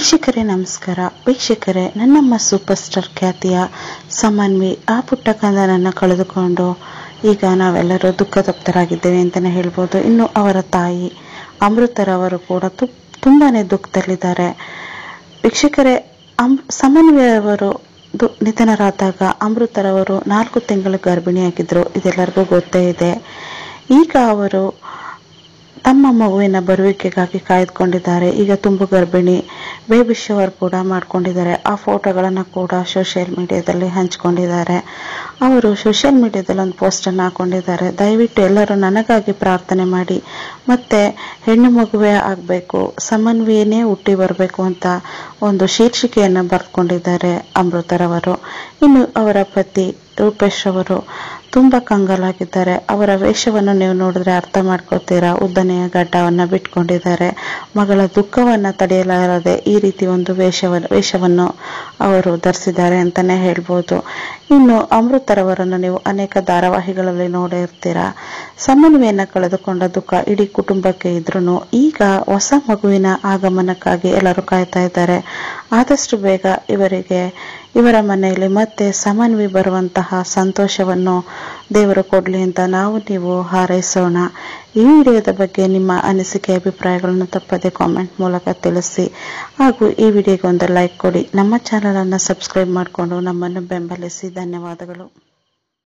ವೀಕ್ಷಕರೇ ನಮಸ್ಕಾರ ವೀಕ್ಷಕರೇ ನನ್ನಮ್ಮ ಸೂಪರ್ ಸ್ಟಾರ್ ಖ್ಯಾತಿಯ ಸಮನ್ವಿ ಆ ಪುಟ್ಟ ಕಂದನನ್ನು ಕಳೆದುಕೊಂಡು ಈಗ ನಾವೆಲ್ಲರೂ ದುಃಖ ತಪ್ತರಾಗಿದ್ದೇವೆ ಅಂತಲೇ ಹೇಳ್ಬೋದು ಇನ್ನು ಅವರ ತಾಯಿ ಅಮೃತರವರು ಕೂಡ ತು ತುಂಬಾನೇ ದುಃಖದಲ್ಲಿದ್ದಾರೆ ವೀಕ್ಷಕರೇ ಅಮ್ ಸಮನ್ವಿ ಅವರು ದು ನಿಧನರಾದಾಗ ಅಮೃತರವರು ನಾಲ್ಕು ತಿಂಗಳು ಗರ್ಭಿಣಿಯಾಗಿದ್ದರು ಇದೆಲ್ಲರಿಗೂ ಗೊತ್ತೇ ಇದೆ ಈಗ ಅವರು ತಮ್ಮ ಮಗುವಿನ ಬರುವಿಕೆಗಾಗಿ ಕಾಯ್ದುಕೊಂಡಿದ್ದಾರೆ ಈಗ ತುಂಬು ಗರ್ಭಿಣಿ ಬೇಬಿ ಶವರ್ ಕೂಡ ಮಾಡ್ಕೊಂಡಿದ್ದಾರೆ ಆ ಫೋಟೋಗಳನ್ನು ಕೂಡ ಸೋಷಿಯಲ್ ಮೀಡಿಯಾದಲ್ಲಿ ಹಂಚ್ಕೊಂಡಿದ್ದಾರೆ ಅವರು ಸೋಷಿಯಲ್ ಮೀಡಿಯಾದಲ್ಲಿ ಒಂದು ಪೋಸ್ಟನ್ನು ಹಾಕೊಂಡಿದ್ದಾರೆ ದಯವಿಟ್ಟು ಎಲ್ಲರೂ ನನಗಾಗಿ ಪ್ರಾರ್ಥನೆ ಮಾಡಿ ಮತ್ತೆ ಹೆಣ್ಣು ಮಗುವೇ ಆಗಬೇಕು ಸಮನ್ವಯನೇ ಹುಟ್ಟಿ ಬರಬೇಕು ಅಂತ ಒಂದು ಶೀರ್ಷಿಕೆಯನ್ನು ಬರೆದುಕೊಂಡಿದ್ದಾರೆ ಅಮೃತರವರು ಇನ್ನು ಅವರ ಪತಿ ರೂಪೇಶ್ ಅವರು ತುಂಬಾ ಕಂಗಾಲಾಗಿದ್ದಾರೆ ಅವರ ವೇಷವನ್ನು ನೀವು ನೋಡಿದ್ರೆ ಅರ್ಥ ಮಾಡ್ಕೋತೀರಾ ಉದ್ದನೆಯ ಗಡ್ಡವನ್ನ ಬಿಟ್ಕೊಂಡಿದ್ದಾರೆ ಮಗಳ ದುಃಖವನ್ನ ತಡೆಯಲಾರದೆ ಈ ರೀತಿ ಒಂದು ವೇಷವನ್ನು ವೇಷವನ್ನು ಅವರು ಧರಿಸಿದ್ದಾರೆ ಅಂತಾನೆ ಹೇಳ್ಬೋದು ಇನ್ನು ಅಮೃತರವರನ್ನು ನೀವು ಅನೇಕ ಧಾರಾವಾಹಿಗಳಲ್ಲಿ ನೋಡೇ ಇರ್ತೀರಾ ಸಮನ್ವಯನ ಕಳೆದುಕೊಂಡ ದುಃಖ ಇಡೀ ಕುಟುಂಬಕ್ಕೆ ಇದ್ರೂ ಈಗ ಹೊಸ ಮಗುವಿನ ಆಗಮನಕ್ಕಾಗಿ ಎಲ್ಲರೂ ಕಾಯ್ತಾ ಇದ್ದಾರೆ ಆದಷ್ಟು ಬೇಗ ಇವರಿಗೆ ಇವರ ಮನೆಯಲ್ಲಿ ಮತ್ತೆ ಸಮನ್ವಿ ಬರುವಂತಹ ಸಂತೋಷವನ್ನು ದೇವರು ಕೊಡಲಿ ಅಂತ ನಾವು ನೀವು ಹಾರೈಸೋಣ ಈ ವಿಡಿಯೋದ ಬಗ್ಗೆ ನಿಮ್ಮ ಅನಿಸಿಕೆ ಅಭಿಪ್ರಾಯಗಳನ್ನು ತಪ್ಪದೆ ಕಾಮೆಂಟ್ ಮೂಲಕ ತಿಳಿಸಿ ಹಾಗೂ ಈ ವಿಡಿಯೋಗೆ ಒಂದು ಲೈಕ್ ಕೊಡಿ ನಮ್ಮ ಚಾನಲನ್ನು ಸಬ್ಸ್ಕ್ರೈಬ್ ಮಾಡಿಕೊಂಡು ನಮ್ಮನ್ನು ಬೆಂಬಲಿಸಿ ಧನ್ಯವಾದಗಳು